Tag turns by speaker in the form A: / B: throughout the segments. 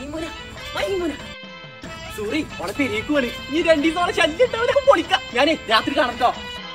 A: മൈമൂന മൈമൂന സൂറി ഓളെ പെരേക്കുവാണ് ഈ രണ്ടു ദിവസം ഓളെ ശല്യം ഉണ്ടാവില്ല പൊളിക്കാം ഞാനേ രാത്രി കാണട്ടോ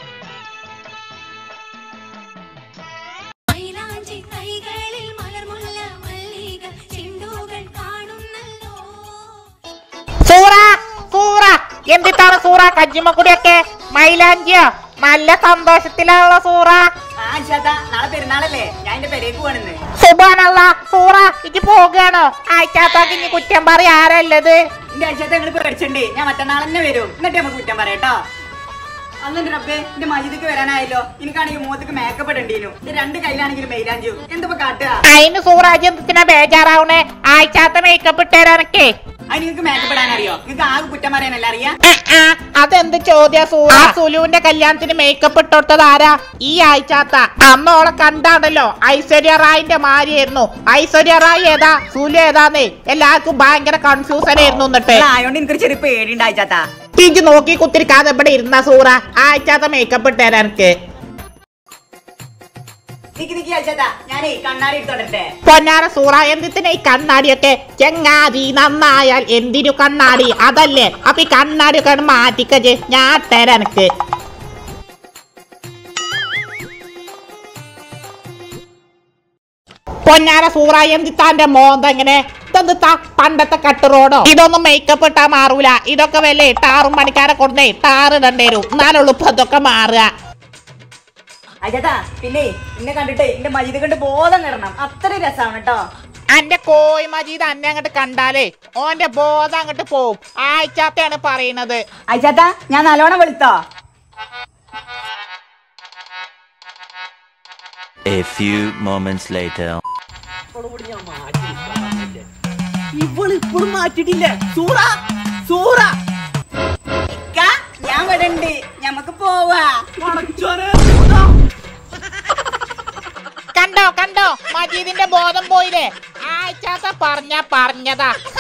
B: മൈലാഞ്ചി കൈകളിൽ മലർമുല്ല മല്ലിക ചിണ്ടുകൾ കാണുന്നല്ലോ
C: സൂറ സൂറ എന്തിട്ടാണ് സൂറ കജ്ജിമക്കുടിയൊക്കെ മൈലാഞ്ചിയോ നല്ല സന്തോഷത്തിലാണല്ലോ സൂറ
A: നാളെ പെരുന്നാളല്ലേ ഞാൻ എന്റെ പെരേക്ക് പോണെന്ന്
C: സുബാനല്ല സൂറ ഇജ്ജ് പോകുകയാണോ ആഴ്ചാത്താക്ക് ഇനി കുറ്റം പറ ആരല്ലത്
A: എന്റെ ആഴ്ചത്തെ നിങ്ങൾ പേടിച്ചണ്ടേ ഞാൻ മറ്റന്നാൾ തന്നെ വരും എന്നിട്ട് നമുക്ക് കുറ്റം പറയട്ടോ അന്നെന്റെ റബ്ബേ എന്റെ മജിദിക്ക് വരാനായല്ലോ എനിക്കാണെങ്കിൽ മുഖത്തേക്ക് മേക്കപ്പ് ഇടണ്ടീനു ഇത് രണ്ട് കയ്യിലാണെങ്കിലും മെയിലാഞ്ചു എന്തിപ്പോ കാട്ടുക
C: അതിന് സൂറാജ് എന്തിനാ ബേജാറാവണേ ആഴ്ചാത്ത മേക്കപ്പ് ഇട്ടേരാനൊക്കെ
A: അതിന് നിങ്ങൾക്ക് മേക്കപ്പ് ഇടാൻ അറിയോ നിങ്ങൾക്ക് ആകെ കുറ്റം പറയാനല്ല അറിയാം
C: അതെന്ത് ചോദ്യ സൂറ ആ സുലുവിന്റെ കല്യാണത്തിന് മേക്കപ്പ് ഇട്ടോട്ടത് ആരാ ഈ ആഴ്ചാത്ത അന്ന് ഓളെ കണ്ടാണല്ലോ ഐശ്വര്യ റായിന്റെ മാരിയായിരുന്നു ഐശ്വര്യ റായ് ഏതാ സുലു ഏതാന്നേ എല്ലാവർക്കും ഭയങ്കര കൺഫ്യൂസൻ ആയിരുന്നു എന്നിട്ട്
A: ആയോണ്ട് എനിക്കൊരു ചെറിയ പേടി ഉണ്ടായിച്ചാത്താ
C: തിരിച്ച് നോക്കി കുത്തിരിക്കാതെ ഇവിടെ ഇരുന്ന സൂറ ആഴ്ചാത്ത മേക്കപ്പ് ഇട്ടേരാ എനിക്ക്
A: നിക്ക് നിക്ക് അയച്ചാത്താ ഞാനേ കണ്ണാടി എടുത്തോട്ടെ
C: പൊന്നാര സൂറ എന്തിനാ ഈ കണ്ണാടിയൊക്കെ ചെങ്ങാതി നന്നായാൽ എന്തിനു കണ്ണാടി അതല്ലേ അപ്പൊ ഈ കണ്ണാടിയൊക്കെ അങ്ങട് മാറ്റിക്കജ് ഞാൻ തരാം എനിക്ക് പൊന്നാര സൂറ എന്തിത്താന്റെ മോന്ത എങ്ങനെ ഇതെന്തിത്താ പണ്ടത്തെ കട്ട് റോഡോ ഇതൊന്നും മേക്കപ്പ് ഇട്ടാ മാറൂല ഇതൊക്കെ വല്ല ടാറും പണിക്കാരെ കൊണ്ടേ ടാറിടണ്ടേ വരും എന്നാലുള്ളൂ ഇപ്പൊ ഇതൊക്കെ മാറുക
A: അയച്ചാത്താ പിന്നെ എന്നെ കണ്ടിട്ട് എന്റെ മജിദ് കണ്ട് ബോധം കിടണം അത്ര രസമാണ് കേട്ടോ
C: അന്റെ കോയി മജീദ് അന്നെ അങ്ങോട്ട് കണ്ടാലേ ഓന്റെ ബോധം അങ്ങോട്ട് പോവും ആഴ്ചാത്താണ് പറയണത്
A: അയച്ചാത്താ ഞാൻ നല്ലോണം വെളുത്തോ
D: A few moments later.
A: ഇവള് ഇപ്പോഴും മാറ്റിട്ടില്ലേ സൂറ സൂറ ഇക്ക, ഞാൻ വരണ്ട് ഞമ്മക്ക് പോവാ
C: കണ്ടോ കണ്ടോ മജീദിന്റെ ബോധം പോയില്ലേ ആഴ്ചാത്ത പറഞ്ഞ പറഞ്ഞതാ